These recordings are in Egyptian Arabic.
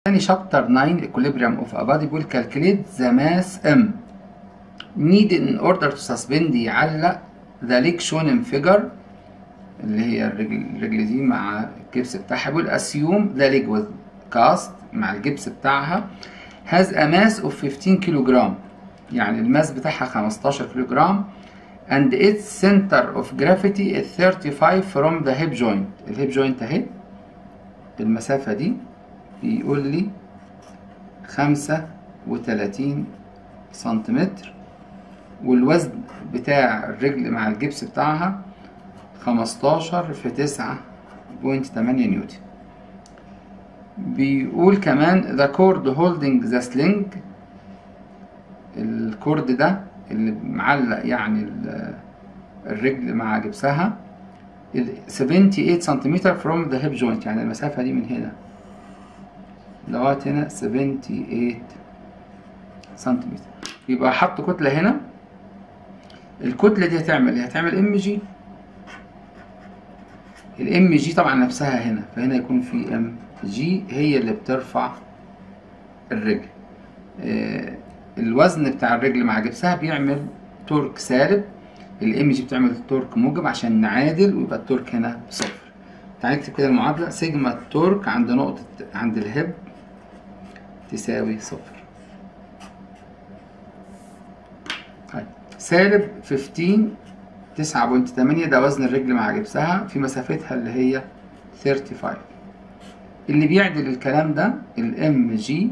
تاني شابتر 9 equilibrium of a body بيقول calculate the mass m need in order to suspend يعلق the leg shown in figure اللي هي الرجل الرجل دي مع الجبس بتاعها بيقول assume the leg with cast مع الجبس بتاعها has a mass of 15 كيلو جرام يعني الماس بتاعها 15 كيلو جرام and its center of gravity is 35 from the hip joint الهيب جوينت اهي المسافة دي بيقول لي خمسة وتلاتين سنتيمتر والوزن بتاع الرجل مع الجبس بتاعها خمستاشر في تسعة بوينت تمانية نيوتن بيقول كمان the cord holding the sling الكورد ده اللي معلق يعني الرجل مع جبسها 78 سنتيمتر from the hip joint يعني المسافة دي من هنا لغاية هنا 78 سنتيمتر يبقى حط كتلة هنا الكتلة دي هتعمل ايه؟ هتعمل ام جي الام جي طبعا نفسها هنا فهنا يكون في ام جي هي اللي بترفع الرجل آه الوزن بتاع الرجل مع جبسها بيعمل تورك سالب الام جي بتعمل تورك موجب عشان نعادل ويبقى التورك هنا صفر تعالى نكتب كده المعادلة سيجما التورك عند نقطة عند الهب تساوي صفر طيب سالب 15 تسعة بوينت تمانية ده وزن الرجل مع جبسها في مسافتها اللي هي 35 اللي بيعدل الكلام ده الام جي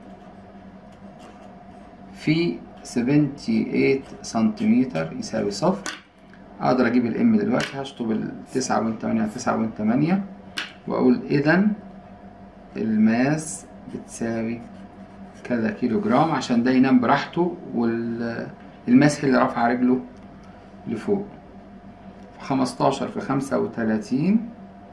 في 78 سنتيمتر يساوي صفر اقدر اجيب الام دلوقتي هشطب ال 9.8 على 9.8 واقول اذا الماس بتساوي كذا كيلو جرام عشان ده ينام براحته والماس اللي رافعه رجله لفوق خمستاشر في خمسة وتلاتين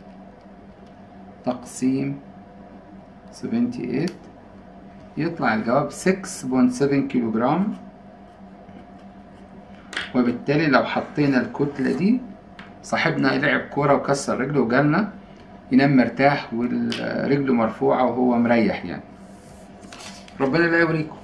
تقسيم سفنتي ايت يطلع الجواب 6.7 كيلو جرام وبالتالي لو حطينا الكتلة دي صاحبنا لعب كورة وكسر رجله وجالنا ينام مرتاح ورجله مرفوعة وهو مريح يعني ربنا لا يوريكم